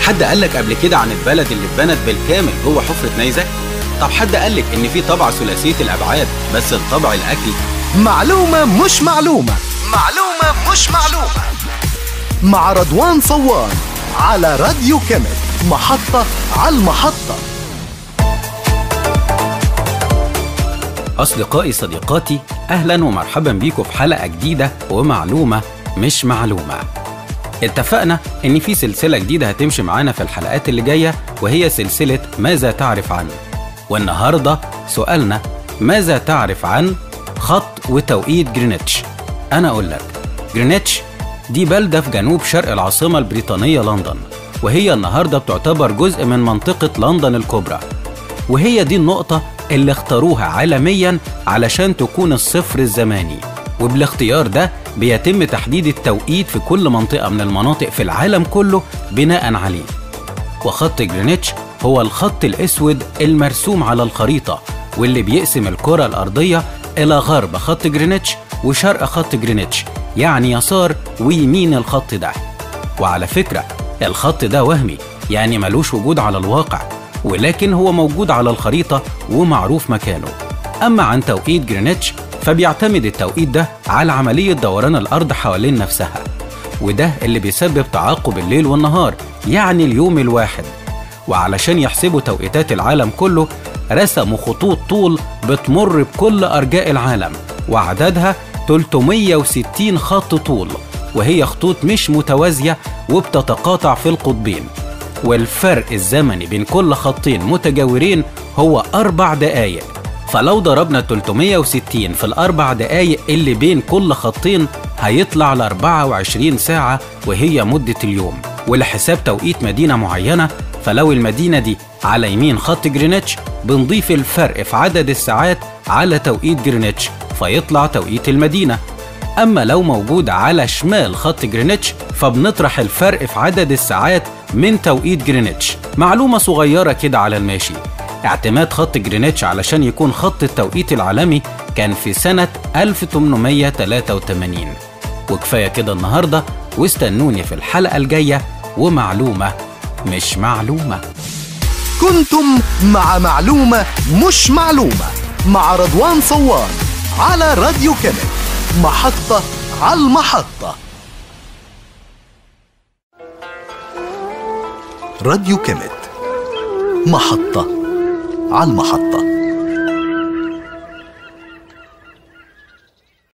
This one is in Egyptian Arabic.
حد قالك قبل كده عن البلد اللي اتبنت بالكامل جوه حفرة نيزك؟ طب حد قالك إن في طبعة ثلاثية الأبعاد بس الطبع الأكل؟ معلومة مش معلومة معلومة مش معلومة مع رضوان صوان على راديو كامل محطة على المحطة أصدقائي صديقاتي أهلا ومرحبا بيكم في حلقة جديدة ومعلومة مش معلومة اتفقنا إن في سلسلة جديدة هتمشي معانا في الحلقات اللي جاية وهي سلسلة ماذا تعرف عنه والنهاردة سؤالنا ماذا تعرف عن خط وتوقيت جرينتش أنا أقول لك جرينتش دي بلدة في جنوب شرق العاصمة البريطانية لندن وهي النهاردة بتعتبر جزء من منطقة لندن الكبرى وهي دي النقطة اللي اختاروها عالميا علشان تكون الصفر الزماني وبالاختيار ده بيتم تحديد التوقيت في كل منطقة من المناطق في العالم كله بناء عليه وخط جرينتش هو الخط الأسود المرسوم على الخريطة واللي بيقسم الكرة الأرضية إلى غرب خط جرينتش وشرق خط جرينتش يعني يسار ويمين الخط ده وعلى فكرة الخط ده وهمي يعني ملوش وجود على الواقع ولكن هو موجود على الخريطة ومعروف مكانه أما عن توقيت جرينتش فبيعتمد التوقيت ده على عملية دوران الأرض حوالين نفسها وده اللي بيسبب تعاقب الليل والنهار يعني اليوم الواحد وعلشان يحسبوا توقيتات العالم كله رسموا خطوط طول بتمر بكل أرجاء العالم وعددها 360 خط طول وهي خطوط مش متوازية وبتتقاطع في القطبين والفرق الزمني بين كل خطين متجاورين هو أربع دقايق فلو ضربنا 360 في الأربع دقايق اللي بين كل خطين هيطلع ل 24 ساعة وهي مدة اليوم ولحساب توقيت مدينة معينة فلو المدينة دي على يمين خط جرينتش بنضيف الفرق في عدد الساعات على توقيت جرينتش فيطلع توقيت المدينة أما لو موجود على شمال خط جرينتش فبنطرح الفرق في عدد الساعات من توقيت جرينتش معلومة صغيرة كده على الماشي اعتماد خط جرينتش علشان يكون خط التوقيت العالمي كان في سنة 1883 وكفاية كده النهاردة واستنوني في الحلقة الجاية ومعلومة مش معلومة كنتم مع معلومة مش معلومة مع رضوان صوان على راديو كامل محطة على المحطة راديو كامل محطة على المحطة